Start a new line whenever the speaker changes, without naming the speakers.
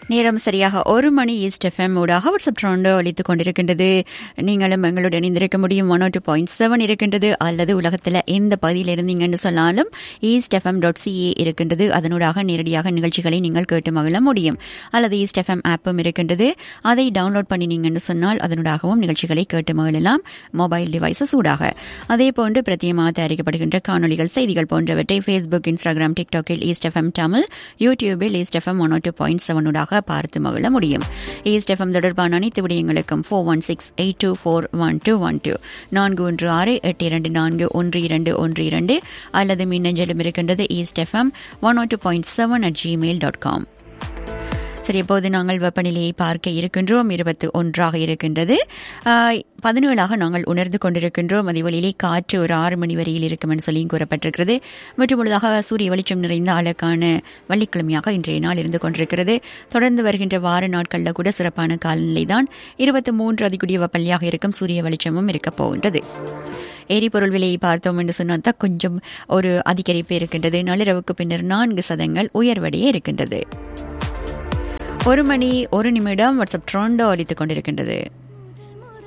நேரம் சரியாக ஒரு மணி ஈஸ்ட் எஃப்எம் ஊடாக வாட்ஸ்அப் ட்ரோண்டோ அளித்துக் கொண்டிருக்கின்றது நீங்களும் எங்களுடன் இணைந்திருக்க முடியும் ஒன் டூ பாயிண்ட் செவன் இருக்கின்றது அல்லது உலகத்தில் எந்த பகுதியில் இருந்தீங்கன்னு சொன்னாலும் ஈஸ்ட் எஃப்எம் டாட் சிஏ இருக்கின்றது அதனூடாக நேரடியாக நிகழ்ச்சிகளை நீங்கள் கேட்டு மகிழ முடியும் அல்லது ஈஸ்ட் எஃப்எம் ஆப்பும் இருக்கின்றது அதை டவுன்லோட் பண்ணினீங்கன்னு சொன்னால் அதனூடாகவும் நிகழ்ச்சிகளை கேட்டு மகிழலாம் மொபைல் டிவைசஸ் ஊடாக அதே போன்று பிரத்தியமாக தயாரிக்கப்படுகின்ற காணொலிகள் செய்திகள் போன்றவற்றை ஃபேஸ்புக் இன்ஸ்டாகிராம் டிக்டாக்கில் ஈஸ்ட் எஃப்எம் தமிழ் யூடியூபில் east FM one two point செவனூடாக பார்த்து மகிழ முடியும் ஈஸ்ட் எஃப்எம் தொடர்பான அனைத்து விடயங்களுக்கும் four one six eight two four one two one two நான்கு ஒன்று ஆறு எட்டு இரண்டு நான்கு ஒன்று இரண்டு ஒன்று இரண்டு அல்லது மின்னஞ்சலும் இருக்கின்றது east FM one two point seven at Gmail dot com சரி இப்போது நாங்கள் வெப்பநிலையை பார்க்க இருக்கின்றோம் இருபத்தி ஒன்றாக இருக்கின்றது பதினேழாக நாங்கள் உணர்ந்து கொண்டிருக்கின்றோம் அதே வழியிலே காற்று ஒரு ஆறு மணி வரையில் இருக்கும் என்று சொல்லியும் கூறப்பட்டிருக்கிறது மற்றும் பொழுதாக சூரிய வெளிச்சம் நிறைந்த அழகான வெள்ளிக்கிழமையாக இன்றைய நாள் இருந்து கொண்டிருக்கிறது தொடர்ந்து வருகின்ற வார நாட்களில் கூட சிறப்பான காலநிலை தான் இருபத்தி மூன்று அதிகுடிய வெப்பநிலையாக இருக்கும் சூரிய வெளிச்சமும் இருக்கப் போகின்றது எரிபொருள் விலையை பார்த்தோம் என்று சொன்னால் தான் கொஞ்சம் ஒரு அதிகரிப்பு இருக்கின்றது நள்ளிரவுக்கு பின்னர் நான்கு சதங்கள் உயர்வடைய இருக்கின்றது ஒரு மணி ஒரு நிமிடம் வாட்ஸ்அப் ட்ரோண்டோ அளித்துக் கொண்டிருக்கின்றது